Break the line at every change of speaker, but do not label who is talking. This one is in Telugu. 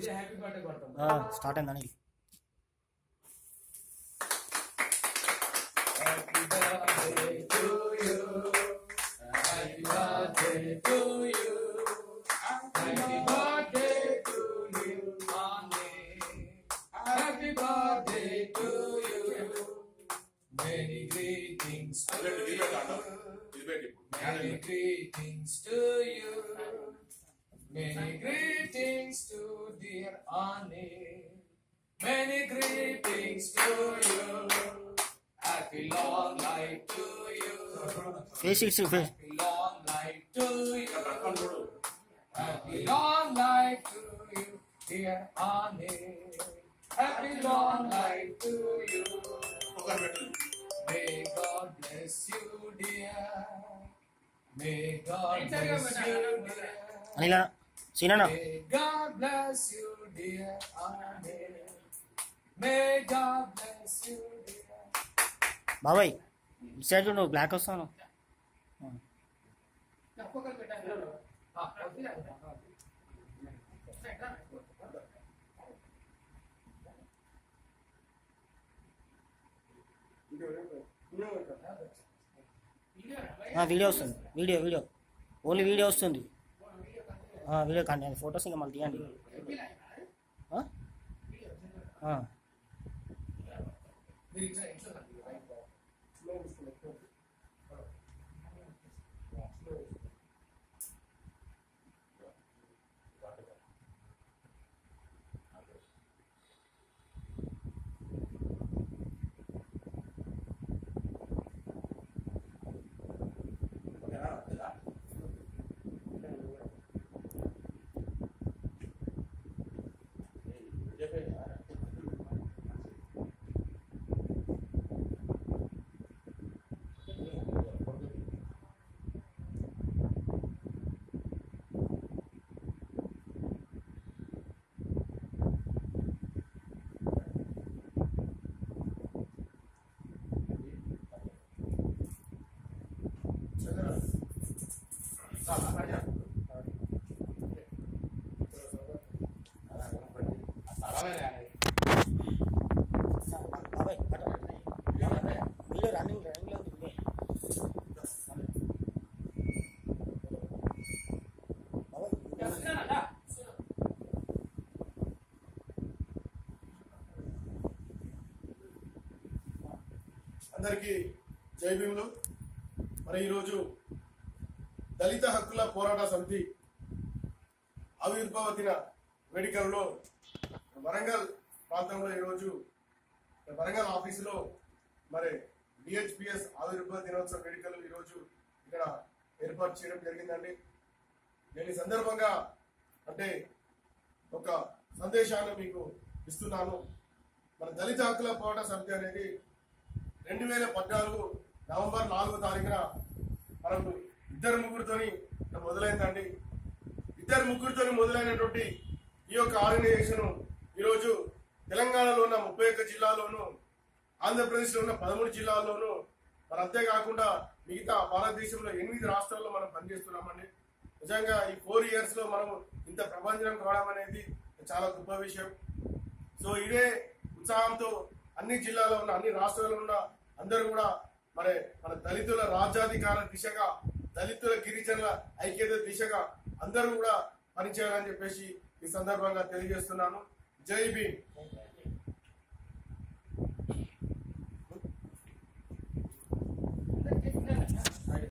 ఇది హ్యాపీ బర్త్డే కొడతాం
స్టార్ట్ అయిందని
Happy birthday to you. Happy birthday to you. Happy birthday to you, Annie. Happy birthday to you. Many greetings to you. Many greetings to you. Many greetings to dear Annie. Many greetings to you. Happy long life to you.
Face it's face
Happy long life to you. Happy long life to you, dear Annie. Happy long life to you. May God bless you, dear. May God bless you, dear.
అనిలా సీనా
May God bless you, dear Annie. May God bless you, dear.
బాబాయ్ ఇటు సైడ్ నువ్వు బ్లాక్ వస్తాను వీడియో వస్తుంది వీడియో వీడియో ఓన్లీ వీడియో వస్తుంది ఆ, వీడియో కానీ ఫొటోస్ ఇంకా మళ్ళీ తీయండి ఆ? ఆ. బాబాయ్ అటు. వీడియో రన్నింగ్ రన్నింగ్లో ఉంది వీడియో బాబాయ్
అందరికీ జై భీములు మరి ఈరోజు దళిత హక్కుల పోరాట సమితి ఆవిర్భావ దిన వేడుకల్లో వరంగల్ ప్రాంతంలో ఈరోజు వరంగల్ ఆఫీసులో మరి డిహెచ్పిఎస్ ఆవిర్భావ దినోత్సవ వేడుకలు ఈరోజు ఇక్కడ ఏర్పాటు చేయడం జరిగిందండి నేను ఈ సందర్భంగా అంటే ఒక సందేశాన్ని మీకు ఇస్తున్నాను మన దళిత హక్కుల పోరాట సమితి అనేది రెండు వేల పద్నాలుగు నవంబర్ నాలుగో తారీఖున మనకు ఇద్దరు ముగ్గురుతోని మొదలైందండి ఇద్దరు ముగ్గురుతోని మొదలైనటువంటి ఈ యొక్క ఆర్గనైజేషన్ ఈరోజు తెలంగాణలో ఉన్న ముప్పై ఒక్క జిల్లాలోను ఆంధ్రప్రదేశ్లో ఉన్న పదమూడు జిల్లాల్లోనూ మరి అంతేకాకుండా మిగతా భారతదేశంలో ఎనిమిది రాష్ట్రాల్లో మనం పనిచేస్తున్నామండి నిజంగా ఈ ఫోర్ ఇయర్స్ లో మనం ఇంత ప్రపంచం కావడం అనేది చాలా గొప్ప విషయం సో ఇదే ఉత్సాహంతో అన్ని జిల్లాలో ఉన్న అన్ని రాష్ట్రాల్లో ఉన్న అందరూ కూడా మరి మన దళితుల రాజ్యాధికార దిశగా దళితుల గిరిజనుల ఐక్యత దిశగా అందరూ కూడా పనిచేయాలని చెప్పేసి ఈ సందర్భంగా తెలియజేస్తున్నాను జై భీమ్